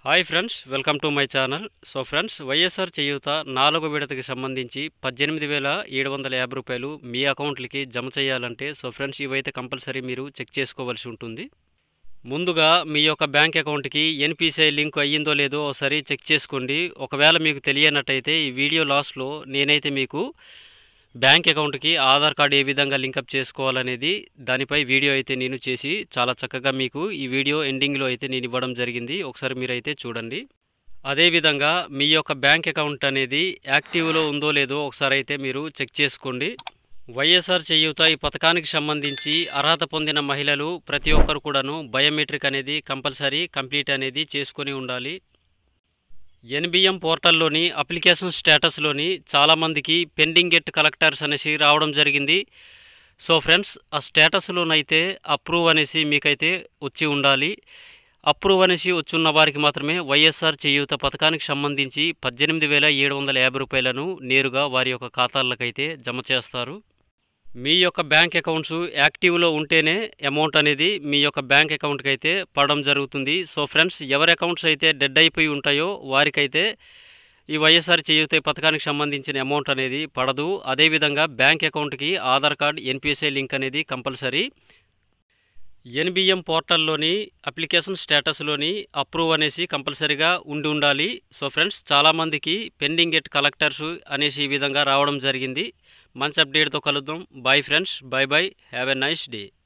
hi friends welcome to my channel so friends YSR Cheyutha నాలుగో విడతకి సంబంధించి పద్దెనిమిది వేల ఏడు వందల యాభై రూపాయలు మీ అకౌంట్లకి జమ చేయాలంటే సో ఫ్రెండ్స్ ఇవైతే కంపల్సరీ మీరు చెక్ చేసుకోవాల్సి ఉంటుంది ముందుగా మీ యొక్క బ్యాంక్ అకౌంట్కి ఎన్పిసిఐ లింక్ అయ్యిందో లేదో ఒకసారి చెక్ చేసుకోండి ఒకవేళ మీకు తెలియనట్టయితే ఈ వీడియో లాస్ట్లో నేనైతే మీకు బ్యాంక్ అకౌంట్కి ఆధార్ కార్డు ఏ విధంగా లింకప్ చేసుకోవాలనేది దానిపై వీడియో అయితే నేను చేసి చాలా చక్కగా మీకు ఈ వీడియో ఎండింగ్లో అయితే నేను ఇవ్వడం జరిగింది ఒకసారి మీరైతే చూడండి అదేవిధంగా మీ యొక్క బ్యాంక్ అకౌంట్ అనేది యాక్టివ్లో ఉందో లేదో ఒకసారి అయితే మీరు చెక్ చేసుకోండి వైఎస్ఆర్ చేయూత ఈ పథకానికి సంబంధించి అర్హత పొందిన మహిళలు ప్రతి ఒక్కరు కూడాను బయోమెట్రిక్ అనేది కంపల్సరీ కంప్లీట్ అనేది చేసుకొని ఉండాలి ఎన్బిఎం పోర్టల్లోని అప్లికేషన్ స్టేటస్లోని చాలామందికి పెండింగ్ గెట్ కలెక్టర్స్ అనేసి రావడం జరిగింది సో ఫ్రెండ్స్ ఆ స్టేటస్లోనైతే అప్రూవ్ అనేసి మీకైతే వచ్చి ఉండాలి అప్రూవ్ అనేసి వచ్చున్న వారికి మాత్రమే వైఎస్ఆర్ చేయూత పథకానికి సంబంధించి పద్దెనిమిది వేల ఏడు వందల యాభై రూపాయలను నేరుగా వారి యొక్క ఖాతాలకైతే జమ చేస్తారు మీ యొక్క బ్యాంక్ అకౌంట్స్ యాక్టివ్లో ఉంటేనే అమౌంట్ అనేది మీ యొక్క బ్యాంక్ అకౌంట్కి అయితే పడడం జరుగుతుంది సో ఫ్రెండ్స్ ఎవరి అకౌంట్స్ అయితే డెడ్ అయిపోయి ఉంటాయో వారికైతే ఈ వైఎస్ఆర్ చేయూత పథకానికి సంబంధించిన అమౌంట్ అనేది పడదు అదేవిధంగా బ్యాంక్ అకౌంట్కి ఆధార్ కార్డ్ ఎన్పిఎస్ఐ లింక్ అనేది కంపల్సరీ ఎన్బిఎం పోర్టల్లోని అప్లికేషన్ స్టేటస్లోని అప్రూవ్ అనేసి కంపల్సరీగా ఉండి ఉండాలి సో ఫ్రెండ్స్ చాలామందికి పెండింగ్ ఎట్ కలెక్టర్స్ అనేసి ఈ విధంగా రావడం జరిగింది మంచి అప్డేట్తో కలుద్దాం bye friends bye bye have a nice day